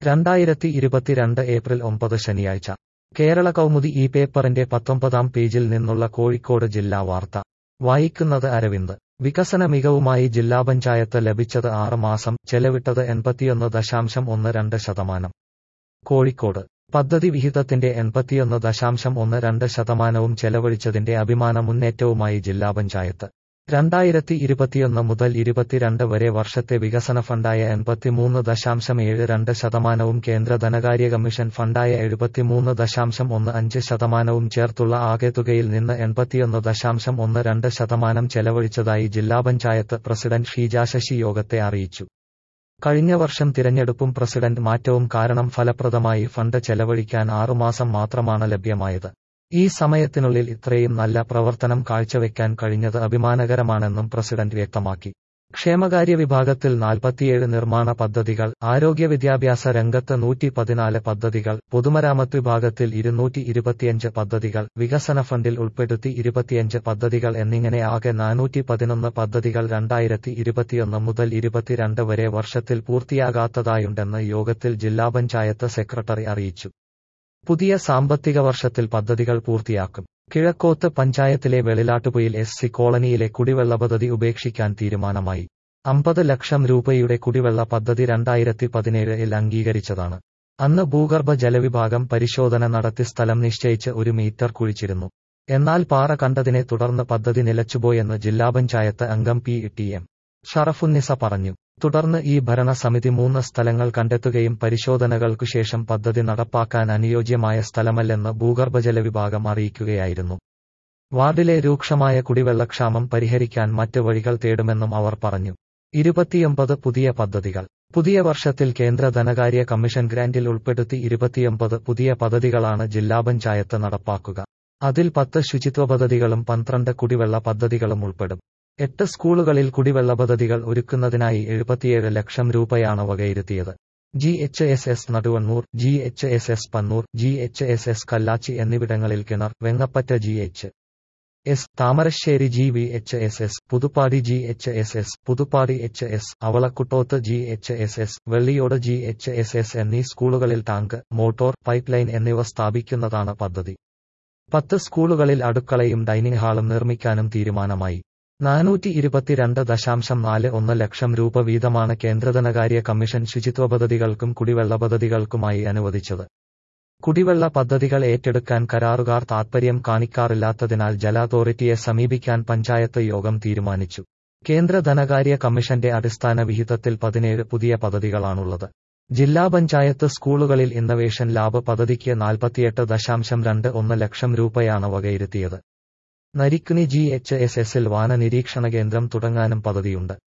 രണ്ടായിരത്തി ഇരുപത്തിരണ്ട് ഏപ്രിൽ ഒമ്പത് ശനിയാഴ്ച കേരള കൗമുദി ഈ പേപ്പറിന്റെ പത്തൊമ്പതാം പേജിൽ നിന്നുള്ള കോഴിക്കോട് ജില്ലാ വാർത്ത വായിക്കുന്നത് അരവിന്ദ് വികസന മികവുമായി ജില്ലാ പഞ്ചായത്ത് ലഭിച്ചത് ആറ് മാസം ചെലവിട്ടത് എൺപത്തിയൊന്ന് ദശാംശം ഒന്ന് രണ്ട് ശതമാനം കോഴിക്കോട് പദ്ധതി വിഹിതത്തിന്റെ എൺപത്തിയൊന്ന് ദശാംശം ഒന്ന് രണ്ട് ശതമാനവും ചെലവഴിച്ചതിന്റെ അഭിമാന മുന്നേറ്റവുമായി ജില്ലാ പഞ്ചായത്ത് രണ്ടായിരത്തി ഇരുപത്തിയൊന്ന് മുതൽ ഇരുപത്തിരണ്ട് വരെ വർഷത്തെ വികസന ഫണ്ടായ എൺപത്തിമൂന്ന് ദശാംശം ഏഴ് രണ്ട് ശതമാനവും കേന്ദ്ര ധനകാര്യ കമ്മീഷൻ ഫണ്ടായ എഴുപത്തിമൂന്ന് ദശാംശം ഒന്ന് അഞ്ച് ശതമാനവും ചേർത്തുള്ള ആകെ തുകയിൽ നിന്ന് എൺപത്തിയൊന്ന് ദശാംശം ഒന്ന് രണ്ട് ശതമാനം ചെലവഴിച്ചതായി ജില്ലാ പഞ്ചായത്ത് പ്രസിഡന്റ് ഷീജ ശശി യോഗത്തെ അറിയിച്ചു കഴിഞ്ഞ വർഷം തിരഞ്ഞെടുപ്പും പ്രസിഡന്റ് മാറ്റവും കാരണം ഫലപ്രദമായി ഫണ്ട് ചെലവഴിക്കാൻ ആറുമാസം മാത്രമാണ് ലഭ്യമായത് ഈ സമയത്തിനുള്ളിൽ ഇത്രയും നല്ല പ്രവർത്തനം കാഴ്ചവെക്കാൻ കഴിഞ്ഞത് അഭിമാനകരമാണെന്നും പ്രസിഡന്റ് വ്യക്തമാക്കി ക്ഷേമകാര്യ വിഭാഗത്തിൽ നാൽപ്പത്തിയേഴ് നിർമ്മാണ പദ്ധതികൾ ആരോഗ്യ വിദ്യാഭ്യാസ രംഗത്ത് നൂറ്റി പതിനാല് പദ്ധതികൾ പൊതുമരാമത്ത് വിഭാഗത്തിൽ ഇരുന്നൂറ്റി ഇരുപത്തിയഞ്ച് പദ്ധതികൾ വികസന ഫണ്ടിൽ ഉൾപ്പെടുത്തി ഇരുപത്തിയഞ്ച് പദ്ധതികൾ എന്നിങ്ങനെ ആകെ നാനൂറ്റി പതിനൊന്ന് പദ്ധതികൾ രണ്ടായിരത്തി ഇരുപത്തിയൊന്ന് മുതൽ ഇരുപത്തിരണ്ട് വരെ വർഷത്തിൽ പൂർത്തിയാകാത്തതായുണ്ടെന്ന് യോഗത്തിൽ ജില്ലാ പഞ്ചായത്ത് സെക്രട്ടറി അറിയിച്ചു പുതിയ സാമ്പത്തിക വർഷത്തിൽ പദ്ധതികൾ പൂർത്തിയാക്കും കിഴക്കോത്ത് പഞ്ചായത്തിലെ വെളിലാട്ടുപുയിൽ എസ് സി കോളനിയിലെ കുടിവെള്ള പദ്ധതി ഉപേക്ഷിക്കാൻ തീരുമാനമായി അമ്പത് ലക്ഷം രൂപയുടെ കുടിവെള്ള പദ്ധതി രണ്ടായിരത്തി പതിനേഴിൽ അംഗീകരിച്ചതാണ് അന്ന് ഭൂഗർഭ ജലവിഭാഗം പരിശോധന നടത്തി സ്ഥലം നിശ്ചയിച്ച് ഒരു മീറ്റർ കുഴിച്ചിരുന്നു എന്നാൽ പാറ കണ്ടതിനെ തുടർന്ന് പദ്ധതി നിലച്ചുപോയെന്ന് ജില്ലാ പഞ്ചായത്ത് അംഗം പി ടി എം ഷറഫുന്നിസ പറഞ്ഞു തുടർന്ന് ഈ ഭരണസമിതി മൂന്ന് സ്ഥലങ്ങൾ കണ്ടെത്തുകയും പരിശോധനകൾക്കു ശേഷം പദ്ധതി നടപ്പാക്കാൻ അനുയോജ്യമായ സ്ഥലമല്ലെന്ന് ഭൂഗർഭജല വിഭാഗം അറിയിക്കുകയായിരുന്നു വാർഡിലെ രൂക്ഷമായ കുടിവെള്ളക്ഷാമം പരിഹരിക്കാൻ മറ്റ് വഴികൾ തേടുമെന്നും അവർ പറഞ്ഞു ഇരുപത്തിയൊമ്പത് പുതിയ പദ്ധതികൾ പുതിയ വർഷത്തിൽ കേന്ദ്ര ധനകാര്യ കമ്മീഷൻ ഗ്രാന്റിൽ ഉൾപ്പെടുത്തി ഇരുപത്തിയൊമ്പത് പുതിയ പദ്ധതികളാണ് ജില്ലാ പഞ്ചായത്ത് നടപ്പാക്കുക അതിൽ പത്ത് ശുചിത്വ പദ്ധതികളും പന്ത്രണ്ട് കുടിവെള്ള പദ്ധതികളും ഉൾപ്പെടും എട്ട് സ്കൂളുകളിൽ കുടിവെള്ള പദ്ധതികൾ ഒരുക്കുന്നതിനായി എഴുപത്തിയേഴ് ലക്ഷം രൂപയാണ് വകയിരുത്തിയത് G H S S Naduvannur G H S S Pannur G H S S Kallachi എന്നിവിടങ്ങളിൽ കിണർ Vengappatta G H S Thamarassery G V H S S Puthuppadi G H S S Puthuppadi H S Avalakuttoth G H S S Velliyode G H S S എന്നീ സ്കൂളുകളിൽ tank motor pipe line എന്നിവ സ്ഥാപിക്കുന്നതാണ് പദ്ധതി പത്ത് സ്കൂളുകളിൽ അടുക്കളയും dining ഹാളും നിർമ്മിക്കാനും തീരുമാനമായി നാനൂറ്റി ഇരുപത്തിരണ്ട് ദശാംശം നാല് ഒന്ന് ലക്ഷം രൂപ വീതമാണ് കേന്ദ്രധനകാര്യ കമ്മീഷൻ ശുചിത്വ പദ്ധതികൾക്കും കുടിവെള്ള പദ്ധതികൾക്കുമായി അനുവദിച്ചത് കുടിവെള്ള പദ്ധതികൾ ഏറ്റെടുക്കാൻ കരാറുകാർ താൽപര്യം കാണിക്കാറില്ലാത്തതിനാൽ ജല അതോറിറ്റിയെ സമീപിക്കാൻ പഞ്ചായത്ത് യോഗം തീരുമാനിച്ചു കേന്ദ്ര ധനകാര്യ കമ്മീഷന്റെ അടിസ്ഥാന വിഹിതത്തിൽ പതിനേഴ് പുതിയ പദ്ധതികളാണുള്ളത് ജില്ലാ പഞ്ചായത്ത് സ്കൂളുകളിൽ ഇന്നവേഷൻ ലാബ് പദ്ധതിക്ക് നാൽപ്പത്തിയെട്ട് ദശാംശം രണ്ട് ഒന്ന് ലക്ഷം രൂപയാണ് വകയിരുത്തിയത് നരിക്കുനി ജി എച്ച് എസ് എസിൽ വാന നിരീക്ഷണ കേന്ദ്രം തുടങ്ങാനും പദ്ധതിയുണ്ട്